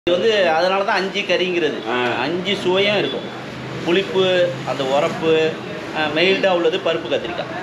இது வந்து அதனால தான் அஞ்சு கறிங்கிறது ஆ. அஞ்சு சுவையும் இருக்கும் புளிப்பு அந்த உரப்பு மெயில்டாக உள்ளது பருப்பு கத்திரிக்காய்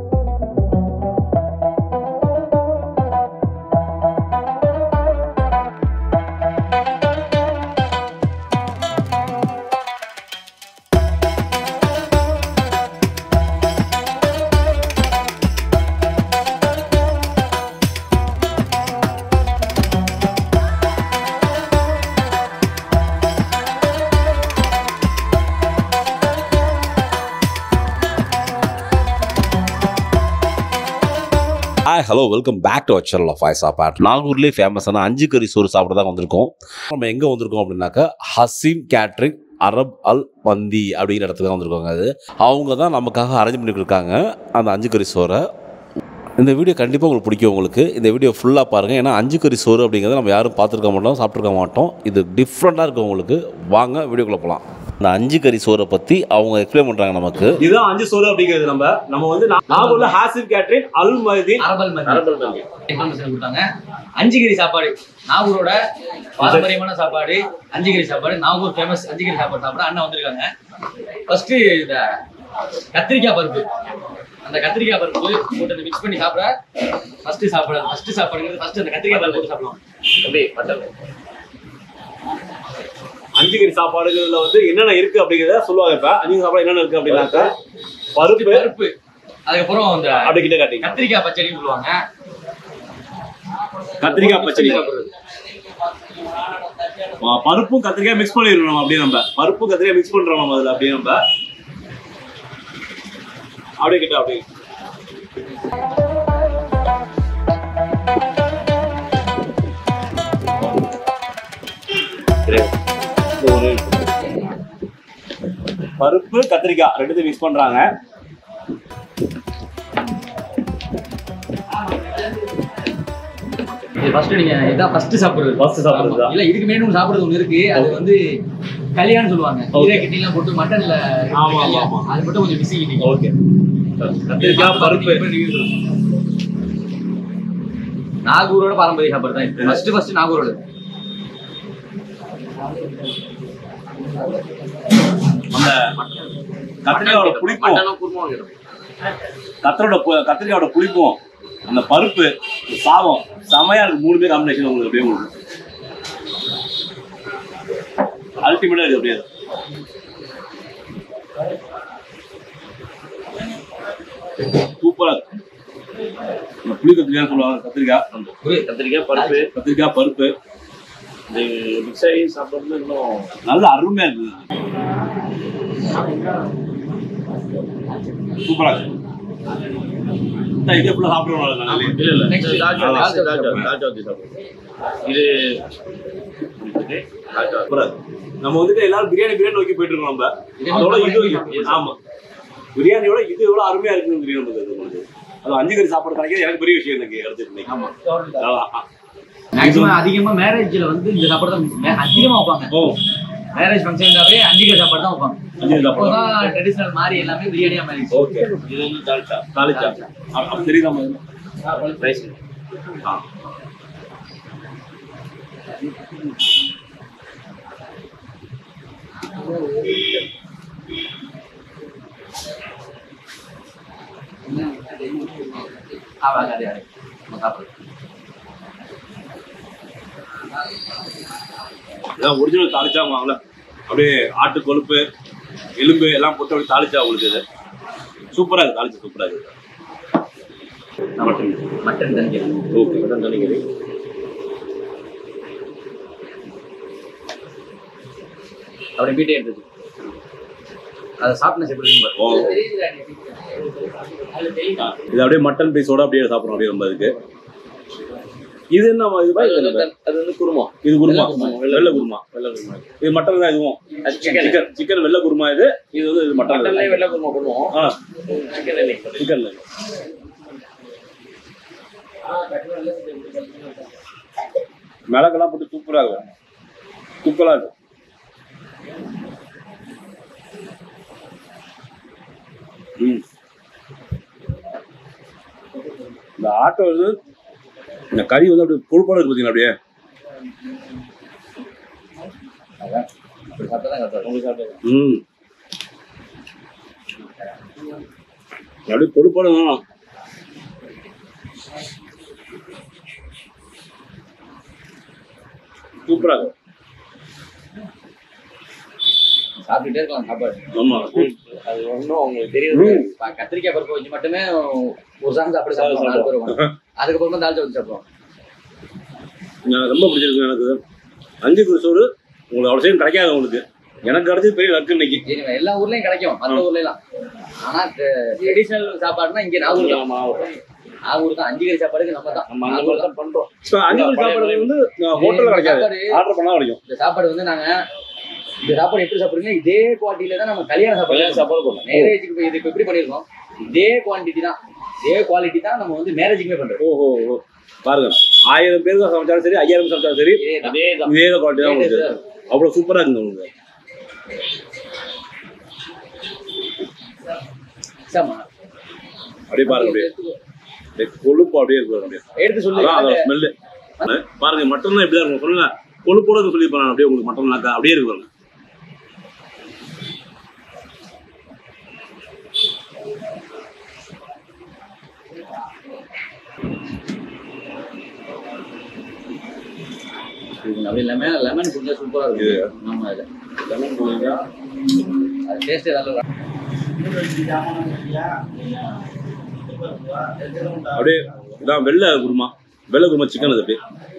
hi hello welcome back to channel of voice of ஆட் நாகூர்லேயே ஃபேமஸான அஞ்சு கறி சோறு சாப்பிட தான் வந்திருக்கோம் நம்ம எங்கே வந்திருக்கோம் அப்படின்னாக்கா ஹசீம் கேட்ரிங் அரப் அல் பந்தி அப்படிங்கிற இடத்துக்கு தான் வந்திருக்கோங்க அது அவங்க தான் நமக்காக அரேஞ்ச் பண்ணிட்டு இருக்காங்க அந்த அஞ்சு கறி சோறை இந்த வீடியோ கண்டிப்பாக உங்களுக்கு பிடிக்கும் உங்களுக்கு இந்த வீடியோ ஃபுல்லாக பாருங்கள் ஏன்னா அஞ்சு கறி சோறு அப்படிங்கிறத நம்ம யாரும் பார்த்துருக்க மாட்டோம் சாப்பிட்ருக்க மாட்டோம் இது டிஃப்ரெண்ட்டாக இருக்கும் உங்களுக்கு வாங்க வீடியோக்குள்ளே போகலாம் இந்த அஞ்சு கறி சோறை பற்றி அவங்க எக்ஸ்பிளைன் பண்ணுறாங்க நமக்கு இதுதான் அஞ்சு சோறு அப்படிங்கிறது நம்ம நம்ம வந்து நா- நாகூர்ல ஹாசிப் கேட்ரிங் அல் மதீன் அரபல் மந்தி இன்ஃபர்மேஷன் கொடுத்தாங்க அஞ்சுகிரி சாப்பாடு நாகூரோட பாரம்பரியமான சாப்பாடு அஞ்சுகிரி சாப்பாடு நாகூர் ஃபேமஸ் அஞ்சுகிரி சாப்பாடு சாப்பிட அண்ணன் வந்திருக்காங்க ஃபர்ஸ்ட் இந்த கத்திரிக்காய் பருப்பு அந்த கத்திரிக்காய் பருப்பு போட்டு மிக்ஸ் பண்ணி சாப்பிட ஃபர்ஸ்ட் சாப்பிட ஃபர்ஸ்ட் சாப்பாடுங்கிறது ஃபர்ஸ்ட் அந்த கத்திரிக்காய் பருப்பு போட்டு சாப்பிடலாம் அப்படியே பட்டல் அஞ்சு கறி சாப்பாடுகள்ல வந்து என்னென்ன இருக்கு அப்படிங்கறத சொல்லுவாங்க இப்ப அஞ்சு கறி சாப்பாடு என்னென்ன இருக்கு அப்படின்னாக்க பருப்பு பருப்பு அதுக்கப்புறம் அந்த அப்படி கிட்ட காட்டிங்க கத்திரிக்காய் பச்சடின்னு சொல்லுவாங்க கத்திரிக்காய் பச்சடி சாப்பிடுறது. ஆ, பருப்பும் கத்திரிக்காய் மிக்ஸ் பண்ணிடணும் நம்ம அப்படியே நம்ம பருப்பும் கத்திரிக்காய் மிக்ஸ் பண்றோம் நம்ம அதுல அப்படியே நம்ம அப்படியே கிட்ட அப்படியே பருப்பு கத்திரிக்காய் ரெண்டுத்தையும் மிக்ஸ் பண்றாங்க இது ஃபர்ஸ்ட் நீங்க இதான் ஃபர்ஸ்ட் சாப்பிடுறது First சாப்பிடுறது ஆமா. இல்ல இதுக்கு மேலும் சாப்பிடுறது ஒண்ணு இருக்கு அது வந்து கல்யாணம் சொல்லுவாங்க Okay. கீரை கட்டி எல்லாம் போட்டு மட்டன்ல ஆமா, ஆமா, ஆமா. அது மட்டும் கொஞ்சம் பிஸி கிட்டீங்க ஓகே கத்திரிக்காய் பருப்பு நாகூரோட பாரம்பரிய சாப்பாடு தான் ஃபர்ஸ்ட் ஃபர்ஸ்ட் நாகூரோட அந்த கத்திரிக்காயோட புளிப்பும் மட்டனும் குருமாவும் இருக்கும். கத்திரோட பு- கத்திரிக்காயோட புளிப்பும் அந்த பருப்பு இந்த சாதம் செமையா இருக்கு மூணுமே காம்பினேஷன் உங்களுக்கு அப்படியே உங்களுக்கு அல்டிமேட்டா இருக்கு அப்படியே சூப்பரா இருக்கு இந்த புளி கத்திரிக்காய் சொல்லுவாங்க கத்திரிக்காய் புரி- கத்திரிக்காய் பருப்பு கத்திரிக்காய் பருப்பு இது மிக்ஸ் ஆகி சாப்பிட்றது இன்னும் நல்ல அருமையா இருக்குது சூப்பரா இருக்கு இந்த இதே ஃபுல்லா சாப்பிடுவோம் நாங்களே. இல்ல இல்ல Next, தாஜா ஆமா. தாஜா தாஜா தாஜா ஊத்தி சாப்பிடுவோம் இது இது தாஜா சூப்பரா இருக்கு. நம்ம வந்துட்டு எல்லாரும் பிரியாணி பிரியாணி நோக்கி போயிட்டு இருக்கோம் நம்ம இது அதோட நம்ம இது பிரியாணி. ஆமா பிரியாணியோட இது எவ்வளவு அருமையா இருக்குன்னு தெரியும் நமக்கு அது உங்களுக்கு. அது அஞ்சு கறி சாப்பாடு கிடைக்கிறது எனக்கு பெரிய விஷயம் எனக்கு கிடைச்சிட்டு இன்னைக்கு. ஆமா. மேக்ஸிமம் அதிகமா மேரேஜ்ல வந்து இந்த சாப்பாடு தான் மே- அதிகமா வைப்பாங்க ஓ மேரேஜ் ஃபங்க்ஷன்லாவே அஞ்சு கிலோ சாப்பாடு தான் வைப்பாங்க அஞ்சு கறி சாப்பாடு அப்போதான் ட்ரெடிஷனல் மாதிரி எல்லாமே பிரியாணியா மாதிரி ஓகே இது வந்து தால்ச்சா தாளிச்சா அ- அப்ப தெரியுதா முதல்ல? ரைஸ் ஆ. ஆவாங்க அதே அதே நம்ம சாப்பிடுறது இதான் ஒரிஜினல் தாளிச்சா வாங்கல அப்படியே ஆட்டு கொழுப்பு எலும்பு எல்லாம் போட்டு அப்படியே தாளிச்சா உங்களுக்கு இது சூப்பரா இருக்கு தாளிச்சு சூப்பரா இருக்கு மட்டன் மட்டன் தனிக்கறி ஓகே மட்டன் தனிக்கறி அப்படி பீட்டே எடுத்தது அதை சாப்பிட்டு எப்படி இருக்கு ஓ இது அப்படியே மட்டன் பீஸோட அப்படியே சாப்பிடுறோம் அப்படியே நம்ம இதுக்கு இது என்ன இதுவா இது என்ன அது வந்து குருமா இது குருமா வெள்ளை குருமா. வெள்ளை குருமா வெள்ளை குருமா இது மட்டன் தான் இதுவும் சிக்கன் சிக்கன் சிக்கன் வெள்ளை குருமா இது இது வந்து இது மட்டன் மட்டன்லேயே வெள்ளை குருமா பண்ணுவோம் ஆ சிக்கன் இல்லை சிக்கன்ல மிளகெல்லாம் போட்டு சூப்பரா இருக்கும் சூப்பரா இருக்கும் ம் இந்த ஆட்டோ வந்து இந்த கறி வந்து அப்படியே கொழுப்போட இருக்கு பார்த்தீங்களா அப்படியே சாப்பிட்டா தான் கரெக்டாக உங்களுக்கு சாப்பிட்டு ம் அப்படியே கொழுப்போட வேணும் சூப்பரா இருக்கும் சாப்பிட்டுட்டே இருக்கலாம் சாப்பாடு ஆமா அது ஒன்றும் உங்களுக்கு தெரியுது இப்ப கத்திரிக்காய் பருப்பு வச்சு மட்டுமே ஒரு சாதம் சாப்பிட சாப்பிடுவோம் நாலு பேர் உட்காந்து. அதுக்கப்புறமா தால்ச்சா வச்சு சாப்பிடுவோம் எனக்கு ரொம்ப பிடிச்சிருக்கு எனக்கு அஞ்சு குரு சோறு உங்களுக்கு அவ்வளோ சீக்கிரம் கிடைக்காது உங்களுக்கு எனக்கு கிடைச்சது பெரிய லக்கு இன்னைக்கு சரி, எல்லா ஊர்லயும் கிடைக்கும் மற்ற ஊர்ல எல்லாம் ஆனா ட்ரெடிஷனல் சாப்பாடுனா இங்க நாகூர் தான் நாகூர் தான் அஞ்சு கறி சாப்பாடுக்கு நம்ம தான் நம்ம அந்த நாகூர் மாதிரி தான் தான் பண்றோம் இப்போ அஞ்சு குரு சாப்பாடு வந்து ஹோட்டலில் கிடைக்காது சாப்பாடு- ஆர்டர் பண்ணால் கிடைக்கும் இந்த சாப்பாடு வந்து நாங்க இந்த சாப்பாடு எப்படி சாப்பிடுறீங்கன்னா இதே குவாலிட்டியில தான் நம்ம கல்யாண சாப்பாடு கல்யாண சாப்பாடு போடணும். மேரேஜுக்கு போய் இது இப்ப எப்படி பண்ணிருக்கோம் இதே குவான்டிட்டி தான் இதே குவாலிட்டி தான் நம்ம வந்து மேரேஜுக்குமே பண்றோம் ஓஹோ ஓ. பாருங்க ஆயிரம் பேருக்கு சமைச்சாலும் சரி ஐயாயிரம் சமைச்சாலும் சரி இதே தான் அதே தான் இதே தான் குவாலிட்டி தான் உங்களுக்கு இதே தான். அவ்வளோ சூப்பராக இருக்குங்க உங்களுக்கு சாமா அப்படியே பாருங்க அப்படியே அப்படியே கொழுப்பு அப்படியே இருக்கு அப்படியே எடுத்து சொல்லு அதான் அதோட ஸ்மெல்லு பாருங்க மட்டன் எப்படி தான் இருக்கும் சொல்லுங்க கொழுப்போட இருக்கு சொல்லி பாருங்க அப்படியே உங்களுக்கு மட்டன் அப்படியே இருக்கு பாருங்க இது அப்படி லெமன் லெமன் குடிச்சா சூப்பரா இருக்கும் ஆமா இது லெமன் போடுங்க அது டேஸ்ட் ஏதாவது அப்படியே இதான் வெள்ளை குருமா வெள்ளை குருமா சிக்கன் அது அப்படியே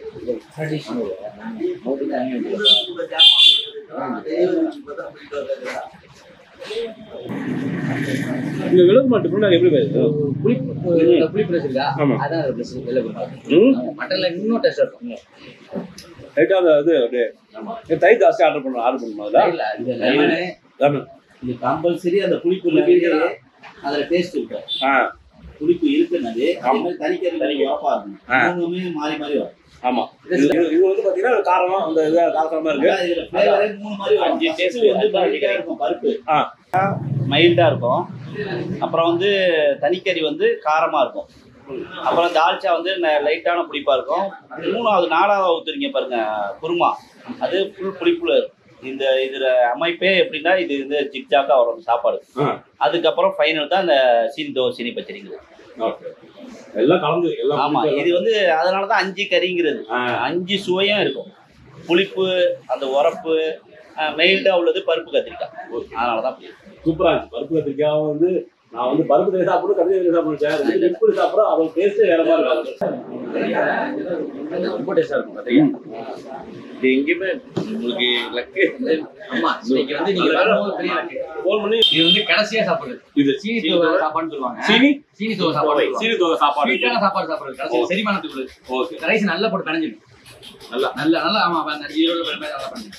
இந்த வெள்ளை குருமா டிஃபரெண்ட் எப்படி பேசுது புளிப்பு புளிப்பு ரசம் இருக்கா ஆமா. அதான் அந்த ரசம் வெள்ளை குருமா ம் மட்டன்ல இன்னும் டேஸ்ட் இருக்கும் ரைட்டாக அந்த இது அப்படியே இது தயிர் ஜாஸ்தி ஆர்டர் பண்ணணும் ஆர்டர் பண்ணணும் அதில் இல்ல இது லெமனு லெமன் இது கம்பல்சரி அந்த புளிப்பு இருக்கு அதுல டேஸ்ட் இருக்கும் ஆ புளிப்பு இருக்குன்னது அதே மாதிரி தனிக்கறி தனி உரப்பா இருக்கும் ஆ. மூணுமே மாறி மாறி வரும் ஆமா இது இது- இது வந்து பாத்தீங்கன்னா காரம் அந்த இது காரசாரமா இருக்கு அதான் இதுல flavor ஏ மூணு மாதிரி வரும் அஞ்சு taste First வந்து அதான் தனிக்கறி இருக்கும் பருப்பு ஆ மைல்டா இருக்கும் அப்புறம் வந்து தனிக்கறி வந்து காரமா இருக்கும் அப்புறம் தால்ச்சா வந்து ந- லைட்டான புளிப்பா இருக்கும் மூணாவது நாலாவது ஊத்துறீங்க பாருங்க குருமா அது ஃபுல் புளிப்புல இருக்கும். இந்த இதுல அமைப்பே எப்படின்னா இது வந்து ஜிக்ஜாக்கா வரும் சாப்பாடு ஆ அதுக்கப்புறம் ஃபைனல் தான் இந்த சீனி தோ சீனி பச்சடிங்கிறது ஓகே எல்லாம் கலந்து எல்லாம் ஆமா இது வந்து அதனால தான் அஞ்சு கறிங்கிறது ஆ. அஞ்சு சுவையும் இருக்கும் புளிப்பு அந்த உரப்பு மெயில்டா உள்ளது பருப்பு கத்திரிக்காய் அதனால தான் சூப்பரா இருந்துச்சு பருப்பு கத்திரிக்காய் வந்து நான் வந்து பருப்பு தண்ணி சாப்பிடும் கத்திரிக்காய் தண்ணி சாப்பிடுறேன் எப்படி சாப்பிடும் அதோட டேஸ்ட் வேற மாதிரி இருக்கும் ரொம்ப டேஸ்டா இருக்கும் கத்திரிக்காய் இது எங்கேயுமே உங்களுக்கு லக்கு ஆமா இன்னைக்கு வந்து நீங்க வரும்போது பெரிய luck. ஃபோன் பண்ணி இது வந்து கடைசியா சாப்பிடுறது இது சீனி தோவை சாப்பாடுன்னு சொல்லுவாங்க சீனி சீனி தோவை சாப்பாடு சொல்லுவாங்க. சீனி தோசை சாப்பாடு ஸ்வீட்டான சாப்பாடு சாப்பிடுறது கடைசி செரிமானத்துக்கு உள்ளது ஓகே ரைஸ் நல்லா போட்டு கடைஞ்சிடும் நல்லா நல்லா நல்லா ஆமா அந்த ஈரோடு மாதிரி நல்லா பண்ணி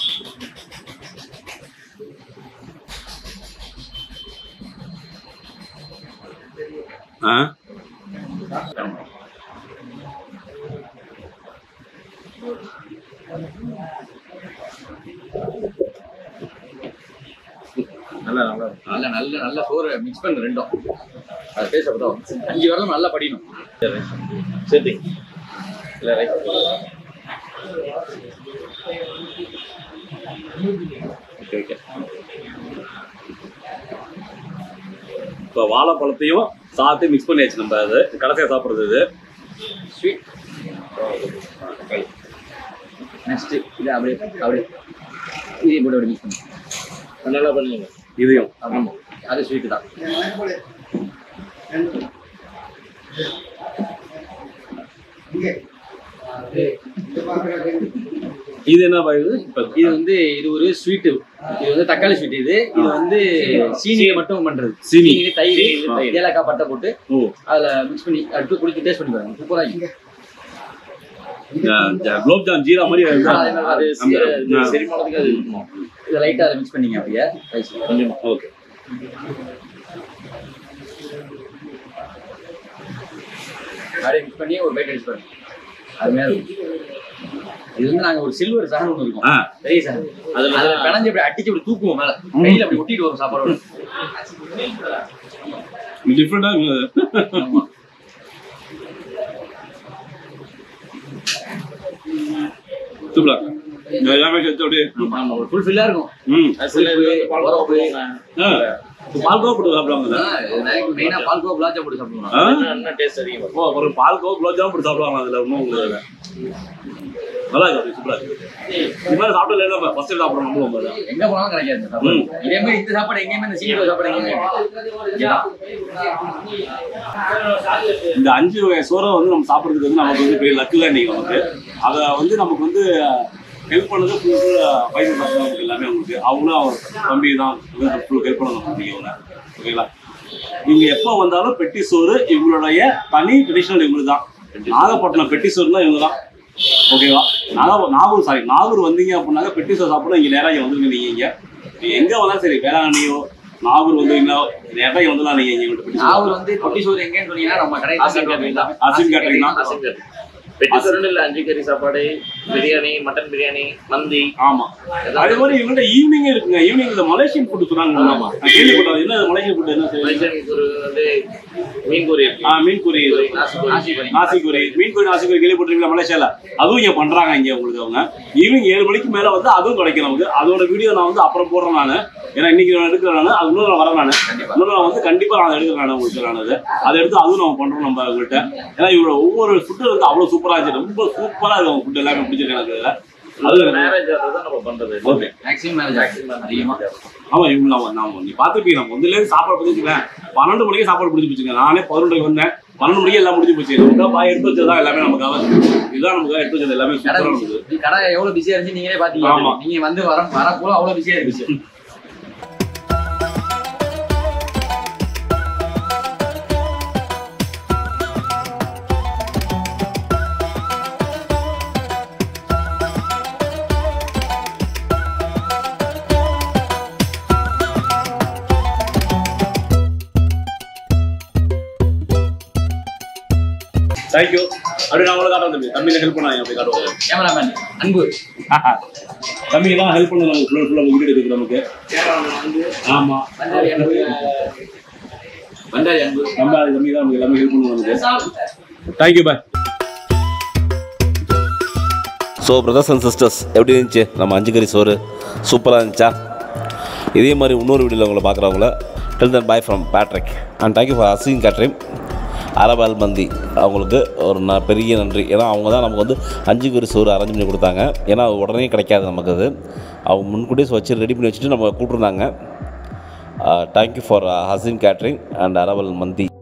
ஆ நல்லா நல்லா நல்ல நல்ல நல்ல சோறு மிக்ஸ் பண்ணு ரெண்டும் அது டேஸ்ட் அப்பதான் அஞ்சு வரலும் நல்லா படிக்கணும் சரி இல்லை ரைட் ஓகே ஓகே இப்போ வாழைப்பழத்தையும் சாத்தையும் மிக்ஸ் பண்ணியாச்சு நம்ம அது கடைசியாக சாப்பிட்றது இது ஸ்வீட் நெக்ஸ்ட் இது அப்படியே அப்படியே இதையும் போட்டு அப்படி மிக்ஸ் பண்ணு நல்லா பண்ணுங்க இதையும் ஆமாம் அது ஸ்வீட் தான் இது என்ன பாயுது இப்போ இது வந்து இது ஒரு ஸ்வீட்டு இது வந்து தக்காளி ஸ்வீட் இது இது வந்து சீனியை மட்டும் பண்றது சீனி. தயிர் ஆ. ஏலக்காய் பட்டை போட்டு ஓ அதுல மிக்ஸ் பண்ணி அடுத்து குடிச்சு டேஸ்ட் பண்ணி பாருங்க சூப்பரா இருக்கு ஜ- ஜ- குலோப் ஜாம் ஜீரா மாதிரி அதே இருக்கா? மாதிரி அது அந்த- இது ஆ. செரிமானத்துக்கு அது இருக்கும். இதை லைட்டா அதை மிக்ஸ் பண்ணீங்க அப்படியே ரைஸ் கொஞ்சமா ஓகே அப்படியே மிக்ஸ் பண்ணி ஒரு பைட் அடிச்சு பாருங்க அருமையா இருக்கும் இது வந்து நாங்க ஒரு சில்வர் சகன் ஒன்று இருக்கும் ஆ பெரிய சகன் அதுல அதுல பிணைஞ்சு அப்படி அடிச்சு அப்படி தூக்குவோம் மேல கையில அப்படி ஒட்டிட்டு வரும் சாப்பாடோட டிஃப்ரெண்டாக இருக்குது ஆமா சூப்பரா இந்த எல்லாமே சேர்த்து அப்படியே ஆமா ஒரு ஃபுல் ஃபில்லா இருக்கும் ம் சில இது வந்து பால் கோவா போடுவாங்க ஆ. பால்கோவா போட்டு சாப்பிடுவாங்க ஆ, இது நைட் மெயினா பால் கோவா குலாச்சா போட்டு சாப்பிடுவோம் ஆ? இன்னும் டேஸ்ட் அதிகமாக ஓ ஒரு பால்கோவா குலோப் ஜாமுன் போட்டு சாப்பிடுவாங்க அதுல ஒன்றும் உங்களுக்கு நல்லா இருக்கு அப்படி சூப்பரா இருக்கு இது மாதிரி சாப்பிடல நம்ம ஃபர்ஸ்ட் சாப்பிடணும் நம்ம நம்ம எங்க போனாலும் கிடைக்காது இந்த சாப்பாடு இதே மாதிரி இந்த சாப்பாடு எங்கேயுமே இந்த சீக்கிரம் சாப்பாடு எங்கேயுமே இங்கதான். இந்த அஞ்சு வகை சோறை வந்து நம்ம சாப்பிட்றதுக்கு வந்து நமக்கு வந்து பெரிய லக்கு தான் இன்னைக்கு நமக்கு அதை வந்து நமக்கு வந்து ஹெல்ப் பண்ணது ஃபுல் பைசா சாப்பிட்டு நமக்கு எல்லாமே உங்களுக்கு அவங்களும் அவர் தம்பி தான் ஃபுல் ஹெல்ப் பண்ண நமக்கு அவங்க ஓகேங்களா இவங்க எப்போ வந்தாலும் பெட்டி சோறு இவங்களுடைய தனி ட்ரெடிஷனல் இவங்களுக்கு தான் நாகப்பட்டினம் பெட்டி சோறுனா இவங்க தான் ஓகேவா நாகூர் நாகூர் சாரி நாகூர் வந்தீங்க அப்படின்னாக்க பெட்டி சோறு சாப்பிட இங்கே நேராக இங்கே வந்துருங்க நீங்கள் இங்கே எங்கே வந்தாலும் சரி வேளாங்கண்ணியோ நாகூர் வந்தீங்களோ நேராக இங்கே வந்துடலாம் நீங்கள் இங்கே பெட்டி சோறு நாகூர் வந்து பொட்டி சோறு எங்கன்னு சொன்னீங்கன்னா நம்ம கடை ஆசிம் கேட்டரிங் தான். ஆசிம் கேட்டரிங் தான். ஆசிம் கேட்டரிங். பெட்டி சோறுன்னு இல்லை அஞ்சு கறி சாப்பாடு பிரியாணி மட்டன் பிரியாணி மந்தி ஆமா அதே மாதிரி இவங்கள்ட்ட ஈவினிங் இருக்குங்க ஈவினிங் இந்த மலேசியன் ஃபுட் சொன்னாங்க ஆமா நான் கேள்விப்பட்டேன் என்ன இது மலேசியன் ஃபுட் என்ன செய்யுங்க மலேசியன் ஒரு வந்து மீன் பொரி இருக்கு ஆ மீன் குறி நாசி பொரி. நாசி பொரி. நாசி குறி மீன் குறி நாசி குறி கேள்விப்பட்டிருக்கீங்களா மலேசியால அதுவும் இங்க பண்றாங்க இங்க உங்களுக்கு அவங்க ஈவினிங் ஏழு மணிக்கு மேல வந்து அதுவும் கிடைக்கும் நமக்கு அதோட வீடியோ நான் வந்து அப்புறம் போடுறேன் நான் ஏன்னா இன்னைக்கு நான் எடுக்கிறேன் நான் அது இன்னும் நான் வரேன் நான் இன்னும் நான் வந்து கண்டிப்பா நான் எடுக்கிறேன் நான் உங்களுக்கு நான் அது அதை எடுத்து அதுவும் நம்ம பண்றோம் நம்ம உங்கள்கிட்ட ஏன்னா இவரோட ஒவ்வொரு ஃபுட்டு வந்து அவ்வளவு சூப்பரா இருந்துச்சு ரொம்ப சூப்பரா இருக்கும் ஃபுட் எல்லாமே பிடிச்சிருக்கு எனக்கு இதுல. அது மேரேஜ் தான் நம்ம பண்றது ஓகே மேக்ஸிமம் மேரேஜ் அதிகமா ஆமா இவங்க நான் நாம நீ பார்த்துருப்பீங்க நம்ம முதல்ல சாப்பாடு பிடிச்சிக்கலாம் பன்னெண்டு மணிக்கு சாப்பாடு பிடிச்சி போச்சுங்க நானே பதினொன்றைக்கு வந்தேன் பன்னெண்டு மணிக்கு எல்லாம் முடிஞ்சு போச்சு நமக்காக பாய் எடுத்து வச்சதா எல்லாமே நமக்காக இதுதான் நமக்காக எடுத்து வச்சது எல்லாமே கடை சூப்பரா இருந்தது கடை எவ்வளவு பிஸியா இருந்துச்சு நீங்களே ஆமா. பாத்தீங்க நீங்க வந்து வர வர போல அவ்வளவு பிஸியா இருந்துச்சு தேங்க்யூ அப்படி நான் உங்களை காட்டுறேன் தம்பி தம்பியில ஹெல்ப் பண்ணாங்க அப்படி காட்டுவாங்க கேமராமேன் அன்பு தம்பி தான் ஹெல்ப் பண்ண நமக்கு ஃபுல்லாக ஃபுல்லாக வீடியோ எடுக்குது நமக்கு ஆமா பண்டாரி அன்பு பண்டாரி அன்பு நம்ம தம்பி தான் நமக்கு எல்லாமே ஹெல்ப் பண்ணுவோம் நமக்கு thank you bye so brothers and sisters எப்படி இருந்துச்சு நம்ம அஞ்சு கறி சோறு சூப்பராக இருந்துச்சா இதே மாதிரி இன்னொரு வீடியோவில் உங்களை பார்க்குறவங்கள till then bye from Patrick and thank you for Asim catering அரப் அல் மந்தி அவங்களுக்கு ஒரு ந பெரிய நன்றி ஏன்னா அவங்க தான் நமக்கு வந்து அஞ்சு கறி சோறு அரேஞ்ச் பண்ணி கொடுத்தாங்க ஏன்னா அது உடனே கிடைக்காது நமக்கு அது அவங்க முன்கூட்டியே வச்சு ரெடி பண்ணி வச்சுட்டு நம்ம கூப்பிட்ருந்தாங்க thank you for Haseen catering and அரப் அல் மந்தி